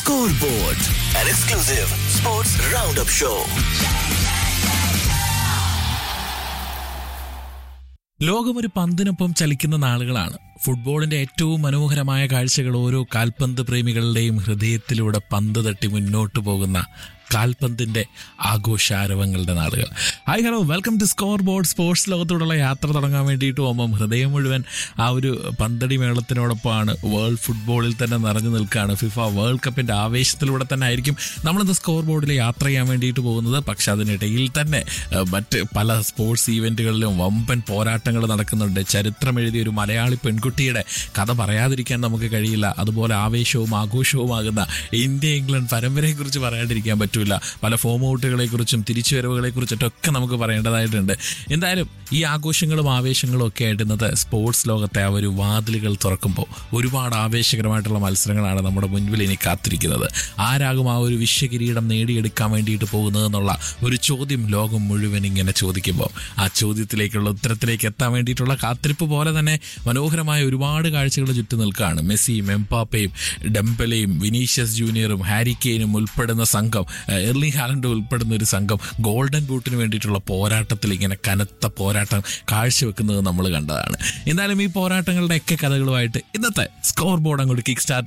Scoreboard, an exclusive sports roundup show. ലോകമൊരു പന്തിനൊപ്പം ചലിക്കുന്ന നാളുകളാണ് ഫുട്ബോളിന്റെ ഏറ്റവും മനോഹരമായ കാഴ്ചകൾ ഓരോ കാൽപന്ത് പ്രേമികളുടെയും ഹൃദയത്തിലൂടെ പന്ത് തട്ടി മുന്നോട്ട് പോകുന്ന കാൽപന്തിന്റെ ആഘോഷാരവങ്ങളുടെ നാളുകൾ hi hello welcome to scoreboard sports ലോകത്തോടുള്ള യാത്ര തുടങ്ങാൻ വേണ്ടിയിട്ട് പോകുമ്പം ഹൃദയം മുഴുവൻ ആ ഒരു പന്തടി മേളത്തിനോടൊപ്പമാണ് വേൾഡ് ഫുട്ബോളിൽ തന്നെ നിറഞ്ഞു നിൽക്കുകയാണ് ഫിഫ വേൾഡ് കപ്പിന്റെ ആവേശത്തിലൂടെ തന്നെ ആയിരിക്കും നമ്മളിന്ന് സ്കോർ ബോർഡിൽ യാത്ര ചെയ്യാൻ വേണ്ടിയിട്ട് പോകുന്നത് പക്ഷെ അതിനിടയിൽ തന്നെ ഏഹ്, മറ്റ് പല സ്പോർട്സ് ഈവന്റുകളിലും വമ്പൻ പോരാട്ടങ്ങൾ നടക്കുന്നുണ്ട് ചരിത്രം എഴുതിയ ഒരു മലയാളി പെൺകുട്ടിയുടെ കഥ പറയാതിരിക്കാൻ നമുക്ക് കഴിയില്ല അതുപോലെ ആവേശവും ആഘോഷവുമാകുന്ന ഇന്ത്യ ഇംഗ്ലണ്ട് പരമ്പരയെ കുറിച്ച് പറയാണ്ടിരിക്കാൻ പറ്റൂല പല ഫോം ഔട്ടുകളെ കുറിച്ചും തിരിച്ചുവരവുകളെ കുറിച്ചിട്ടൊക്കെ നമുക്ക് പറയേണ്ടതായിട്ടുണ്ട് എന്തായാലും ഈ ആഘോഷങ്ങളും ആവേശങ്ങളും ഒക്കെ ആയിട്ട് ഇന്നത്തെ സ്പോർട്സ് ലോകത്തെ ആ ഒരു വാതിലുകൾ തുറക്കുമ്പോൾ ഒരുപാട് ആവേശകരമായിട്ടുള്ള മത്സരങ്ങളാണ് നമ്മുടെ മുൻപിൽ ഇനി കാത്തിരിക്കുന്നത് ആരാകും ആ ഒരു വിശ്വകിരീടം നേടിയെടുക്കാൻ വേണ്ടിയിട്ട് പോകുന്നതെന്നുള്ള ഒരു ചോദ്യം ലോകം മുഴുവൻ ഇങ്ങനെ ചോദിക്കുമ്പോൾ ആ ചോദ്യത്തിലേക്കുള്ള ഉത്തരത്തിലേക്ക് എത്താൻ വേണ്ടിയിട്ടുള്ള കാത്തിരിപ്പ് പോലെ തന്നെ മനോഹരമായ ഒരുപാട് കാഴ്ചകൾ ചുറ്റും നിൽക്കുകയാണ് മെസ്സിയും എംപാപ്പയും ഡെംബലയും വിനീഷ്യസ് ജൂനിയറും ഹാരി കെയിനും ഉൾപ്പെടുന്ന സംഘം ഏഹ്, എർലിംഗ് ഹാലൻഡ് ഉൾപ്പെടുന്ന ഒരു സംഘം ഗോൾഡൻ ബൂട്ടിന് വേണ്ടിയിട്ടുള്ള പോരാട്ടത്തിൽ ഇങ്ങനെ കനത്ത പോരാട്ടം കാഴ്ചവെക്കുന്നത് നമ്മൾ കണ്ടതാണ് എന്തായാലും ഈ പോരാട്ടങ്ങളുടെ ഒക്കെ കഥകളുമായിട്ട് ഇന്നത്തെ സ്കോർ ബോർഡ് അങ്ങോട്ട് കിക്ക് സ്റ്റാർട്ട്